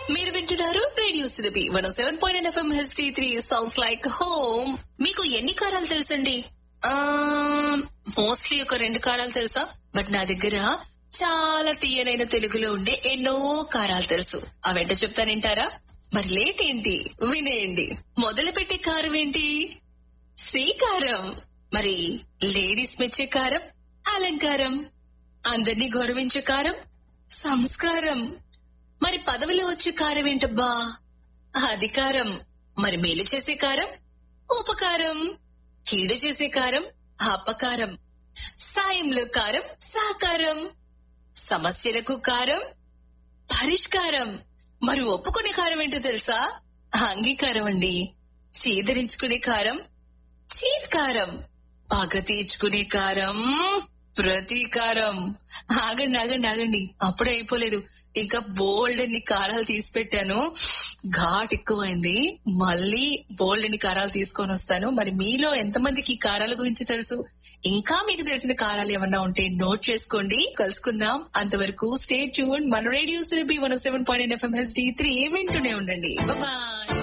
మీరు వింటున్నారు radio Sirabi one seven point FM HD three sounds like home మీకు ఎన్ని కారాలు తెలుసండి మోస్ట్లీ ఒక రెండు కారాలు తెలుసా బట్ నా దగ్గర చాలా తీయనైన తెలుగులో ఉండే ఎన్నో కారాలు తెలుసు అవేంటో చెప్తానంటారా మరి లేట్ ఏంటి వినేయండి మొదలు పెట్టే కారం ఏంటి శ్రీకారం మరి లేడీస్ మెచ్చే కారం అలంకారం అందరినీ గౌరవించే కారం సంస్కారం మరి పదవిలో వచ్చే కారం ఏంటబ్బా అధికారం మరి మేలు చేసే కారం ఉపకారం కీడు చేసే కారం అపకారం సాయంలో కారం సాకారం సమస్యలకు కారం పరిష్కారం మరి ఒప్పుకునే కారం ఏంటో తెలుసా అంగీకారం అండి చీదరించుకునే కారం చీత్కారం పగ తీర్చుకునే కారం ప్రతీకారం ఆగండి ఆగండి ఆగండి అప్పుడే అయిపోలేదు ఇంకా బోల్డ్ అన్ని కారాలు తీసి పెట్టాను ఘాట్ ఎక్కువైంది మళ్ళీ బోల్డ్ అన్ని కారాలు తీసుకొని వస్తాను మరి మీలో ఎంతమందికి ఈ కారాల గురించి తెలుసు ఇంకా మీకు తెలిసిన కారాలు ఏమన్నా ఉంటే నోట్ చేసుకోండి కలుసుకుందాం అంతవరకు స్టే ట్యూన్ మన radio Sirabi one seven point FM H D three వింటూనే ఉండండి బాయ్